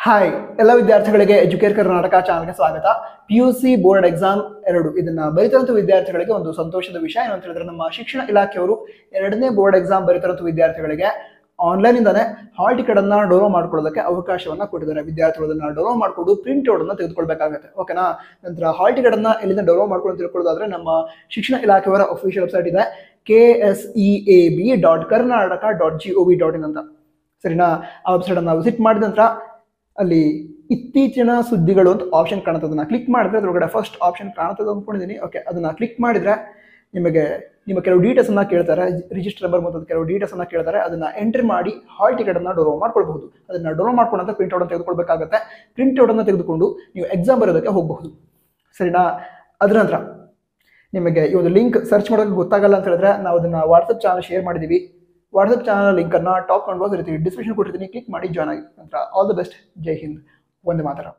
hi ಎಲ್ಲ ವಿದ್ಯಾರ್ಥಿಗಳಿಗೆ Educare Karnataka ಚಾನಲ್ಗೆ ಸ್ವಾಗತ P U C board exam ಎರಡು ಇದನ್ನ ಬರಿತಿರಂತ ವಿದ್ಯಾರ್ಥಿಗಳಿಗೆ ಒಂದು ಸಂತೋಷದ ವಿಷಯ ಏನು ಅಂತ ಹೇಳಿದ್ರೆ ನಮ್ಮ ಶಿಕ್ಷಣ ಇಲಾಖೆಯವರು ಎರಡನೇ ಬೋರ್ಡ್ ಎಕ್ಸಾಮ್ ಬರಿತಿರಂತ ವಿದ್ಯಾರ್ಥಿಗಳಿಗೆ ಆನ್ಲೈನ್ ಇಂದಾನೆ ಹಾಲ್ ಟಿಕೆಟ್ ಅನ್ನ ಡೌನ್ಲೋಡ್ ಮಾಡ್ಕೊಳ್ಳೋದಕ್ಕೆ ಅವಕಾಶವನ್ನ ಕೊಟ್ಟಿದ್ದಾರೆ ವಿದ್ಯಾರ್ಥಿಗಳು ಅದನ್ನ ಡೌನ್ಲೋಡ್ ಮಾಡ್ಕೊಂಡು ಪ್ರಿಂಟ್ ಔಟ್ ಅನ್ನ ತೆಗೆದುಕೊಳ್ಬೇಕಾಗುತ್ತೆ ಓಕೆನಾ ನಂತರ ಹಾಲ್ ಟಿಕೆಟ್ ಅನ್ನ ಎಲ್ಲಿಂದ ಡೌನ್ಲೋಡ್ ಮಾಡ್ಕೊಂಡು ತಿಳ್ಕೊಳ್ಳೋದಾದ್ರೆ ನಮ್ಮ ಶಿಕ್ಷಣ ಇಲಾಖೆಯವರ ಅಫಿಷಿಯಲ್ ವೆಬ್ಸೈಟ್ ಇದೆ K S E A B dot Karnataka dot G O V dot in ಅಂತ ಸರಿನಾ ಆ ವೆಬ್ಸೈಟ್ ಅನ್ನ ವಿಸಿಟ್ ಮಾಡಿದ ನಂತರ ಅಲ್ಲಿ ಇತ್ತೀಚಿನ ಸುದ್ದಿಗಳು ಅಂತ ಆಪ್ಷನ್ ಕಾಣುತ್ತೆ ಅದನ್ನ ಕ್ಲಿಕ್ ಮಾಡಿದ್ರೆ ಅದ್ರೊಳಗಡೆ ಫಸ್ಟ್ ಆಪ್ಷನ್ ಕಾಣುತ್ತದೆ ಅಂದ್ಕೊಂಡಿದ್ದೀನಿ ಓಕೆ ಅದನ್ನ ಕ್ಲಿಕ್ ಮಾಡಿದ್ರೆ ನಿಮಗೆ ನಿಮ್ಮ ಕೆಲವು ಡೀಟೇಲ್ಸ್ ಅನ್ನ ಕೇಳ್ತಾರೆ ರಿಜಿಸ್ಟರ್ ನಂಬರ್ ಮತ್ತು ಕೆಲವು ಡೀಟೇಲ್ಸ್ ಅನ್ನ ಕೇಳ್ತಾರೆ ಅದನ್ನ ಎಂಟ್ರಿ ಮಾಡಿ ಹಾಲ್ ಟಿಕೆಟ್ ಅನ್ನ ಡೌನ್ಲೋಡ್ ಮಾಡ್ಕೊಳ್ಬಹುದು ಅದನ್ನ ಡೌನ್ಲೋಡ್ ಮಾಡ್ಕೊಂಡಂತ ಪ್ರಿಂಟ್ ಔಟ್ ತೆಗೆದುಕೊಳ್ಬೇಕಾಗತ್ತೆ ಪ್ರಿಂಟ್ ಔಟ್ ಅನ್ನ ತೆಗೆದುಕೊಂಡು ನೀವು ಎಕ್ಸಾಮ್ ಬರೋದಕ್ಕೆ ಹೋಗಬಹುದು ಸರಿನಾ ಅದ್ರ ನಂತರ ನಿಮಗೆ ಈ ಒಂದು ಲಿಂಕ್ ಸರ್ಚ್ ಮಾಡೋಕೆ ಗೊತ್ತಾಗಲ್ಲ ಅಂತ ಹೇಳಿದ್ರೆ ನಾವು ಅದನ್ನ ವಾಟ್ಸಪ್ ಚಾನಲ್ ಶೇರ್ ಮಾಡಿದ್ದೀವಿ ವಾಟ್ಸಪ್ ಚಾನಲ್ ಲಿಂಕ್ ಅನ್ನ ಟಾಪ್ ಕಾಣ್ಬೋದು ಇರ್ತೀವಿ ಡಿಸ್ಕ್ರಿಪ್ಷನ್ ಕೊಟ್ಟಿರ್ತೀನಿ ಕ್ಲಿಕ್ ಮಾಡಿ ಜಾಯ್ನ್ ಆಗಿ ನಂತರ all the best Jai Hind ಒಂದೇ ಮಾತರ